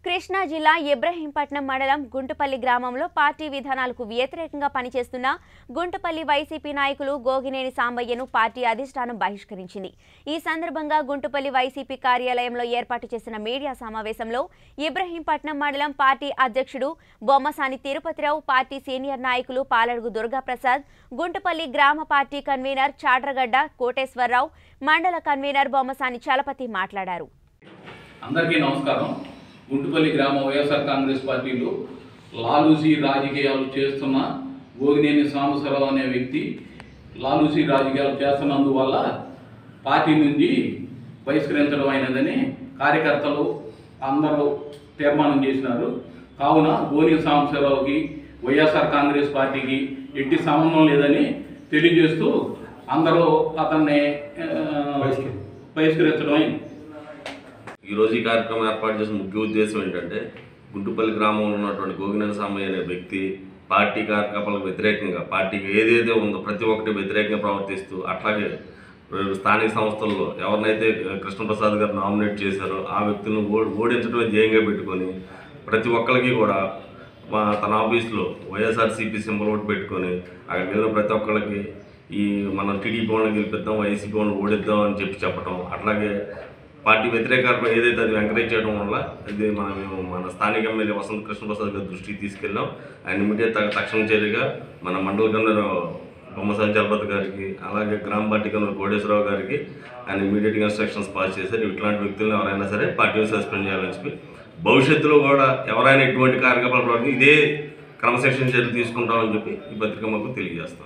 కృష్ణా జిల్లా ఇబ్రహీంపట్నం మండలం గుంటుపల్లి గ్రామంలో పార్టీ విధానాలకు వ్యతిరేకంగా పనిచేస్తున్న గుంటుపల్లి వైసీపీ నాయకులు గోగినేని సాంబయ్యను పార్టీ అధిష్టానం బహిష్కరించింది ఈ సందర్భంగా గుంటుపల్లి వైసీపీ కార్యాలయంలో ఏర్పాటు చేసిన మీడియా సమావేశంలో ఇబ్రహీంపట్నం మండలం పార్టీ అధ్యక్షుడు బొమ్మసాని తిరుపతిరావు పార్టీ సీనియర్ నాయకులు పాలడుగు దుర్గాప్రసాద్ గుంటుపల్లి గ్రామ పార్టీ కన్వీనర్ చాట్రగడ్డ కోటేశ్వరరావు మండల కన్వీనర్ బొమ్మసాని చలపతి మాట్లాడారు అందరికీ నమస్కారం గుంటుపల్లి గ్రామ వైఎస్ఆర్ కాంగ్రెస్ పార్టీలో లాలూసి రాజకీయాలు చేస్తున్న గోగినేని సాంబశివరావు అనే వ్యక్తి లాలూసి రాజకీయాలు చేస్తున్నందువల్ల పార్టీ నుంచి బహిష్కరించడం అయినదని కార్యకర్తలు అందరూ తీర్మానం చేసినారు కావున గోని సాంబశివరావుకి వైఎస్ఆర్ కాంగ్రెస్ పార్టీకి ఎట్టి సంబంధం లేదని తెలియజేస్తూ అందరూ అతన్ని ఆ, బహిష్కరించడం అయింది ఈరోజు ఈ కార్యక్రమం ఏర్పాటు చేసిన ముఖ్య ఉద్దేశం ఏంటంటే గుంటుపల్లి గ్రామంలో ఉన్నటువంటి గోగినేని సామయ్య అనే వ్యక్తి పార్టీ కార్యకలాపాలకు వ్యతిరేకంగా పార్టీకి ఏదైతే ఉందో ప్రతి ఒక్కటి వ్యతిరేకంగా ప్రవర్తిస్తూ అట్లాగే స్థానిక సంస్థల్లో ఎవరినైతే కృష్ణప్రసాద్ గారు నామినేట్ చేశారో ఆ వ్యక్తులను ఓ ఓడించడమే ధ్యేయంగా పెట్టుకొని ప్రతి ఒక్కరికి కూడా మా తన ఆఫీస్లో వైఎస్ఆర్సీపీ సింబల్ ఒకటి పెట్టుకొని అక్కడికి వెళ్ళిన ప్రతి ఒక్కరికి ఈ మనం టీడీపీ వాళ్ళని గెలిపిద్దాం వైసీపీ వాళ్ళని ఓడిద్దాం అని చెప్పి చెప్పడం అట్లాగే పార్టీ వ్యతిరేకాత్మ ఏదైతే అది ఎంకరేజ్ చేయడం వల్ల ఇది మన మేము మన స్థానిక ఎమ్మెల్యే వసంత్ కృష్ణప్రసాద్ గారి దృష్టికి తీసుకెళ్ళాం ఆయన ఇమీడియట్ తక్షణ చర్యగా మన మండల కన్నర్ బొమ్మసాని చలపతి గారికి అలాగే గ్రామ పార్టీ కన్నర్ కోటేశ్వరరావు గారికి ఆయన ఇమీడియట్గా ఇన్స్ట్రక్షన్స్ పాస్ చేశారు ఇట్లాంటి వ్యక్తులను ఎవరైనా సరే పార్టీని సస్పెండ్ చేయాలని చెప్పి భవిష్యత్తులో కూడా ఎవరైనా ఇటువంటి కార్యకలాపాలు ప్రవర్తిస్తే ఇదే క్రమశిక్షణ చర్యలు తీసుకుంటామని చెప్పి ఈ పత్రిక మాకు తెలియజేస్తాం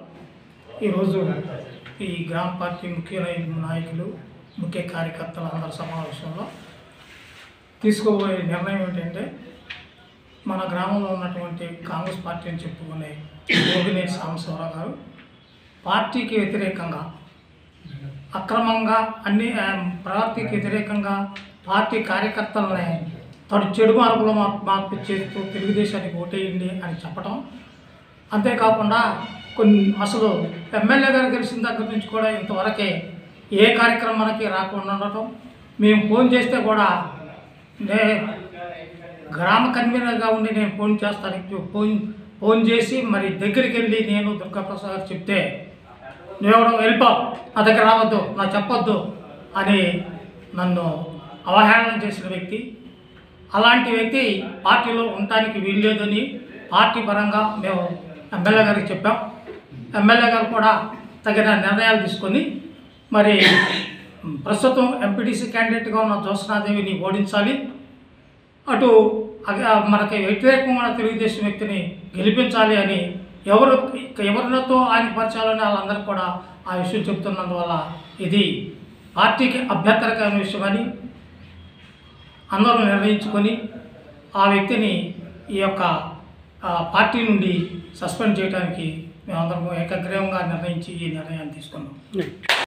ఈరోజు ఈ గ్రామ పార్టీ ముఖ్య నాయకులు ముఖ్య కార్యకర్తల అందరి సమావేశంలో తీసుకోబోయే నిర్ణయం ఏంటంటే మన గ్రామంలో ఉన్నటువంటి కాంగ్రెస్ పార్టీ అని చెప్పుకునే యోగినేని సాంబశివరావు గారు పార్టీకి వ్యతిరేకంగా అక్రమంగా అన్ని ఆ, పార్టీకి వ్యతిరేకంగా పార్టీ కార్యకర్తలని తడు చెడు మార్పులో మార్పు మార్పు చేస్తూ తెలుగుదేశానికి ఓటేయండి అని చెప్పడం అంతేకాకుండా కొన్ని అసలు ఎమ్మెల్యే గారు గెలిచిన దగ్గర నుంచి కూడా ఇంతవరకే ఏ కార్యక్రమానికి రాకుండా ఉండటం మేము ఫోన్ చేస్తే కూడా నే గ్రామ కన్వీనర్గా ఉండి నేను ఫోన్ చేస్తాను ఫోన్ ఫోన్ చేసి మరి దగ్గరికి వెళ్ళి నేను దుర్గాప్రసాద్ గారు చెప్తే నువ్వెవడో వెళ్ళిపో నా దగ్గర రావద్దు నా చెప్పొద్దు అని నన్ను అవహేళన చేసిన వ్యక్తి అలాంటి వ్యక్తి పార్టీలో ఉండటానికి వీల్లేదని పార్టీ పరంగా మేము ఎమ్మెల్యే గారికి చెప్పాం ఎమ్మెల్యే గారు కూడా తగిన నిర్ణయాలు తీసుకొని మరి ప్రస్తుతం ఎంపీటీసీ క్యాండిడేట్గా ఉన్న జ్యోత్స్నాదేవిని ఓడించాలి అటు అగ- మనకి వ్యతిరేకంగా ఉన్న తెలుగుదేశం వ్యక్తిని గెలిపించాలి అని ఎవరు ఎవరినతో ఆయన పరిచయాలని వాళ్ళందరికీ కూడా ఆ విషయం చెప్తున్నందువల్ల ఇది పార్టీకి అభ్యంతరకరమైన విషయమని అందరూ నిర్ణయించుకొని ఆ వ్యక్తిని ఈ యొక్క ఆ, పార్టీ నుండి సస్పెండ్ చేయడానికి మేమందరం ఏకగ్రీవంగా నిర్ణయించి ఈ నిర్ణయాన్ని తీసుకున్నాం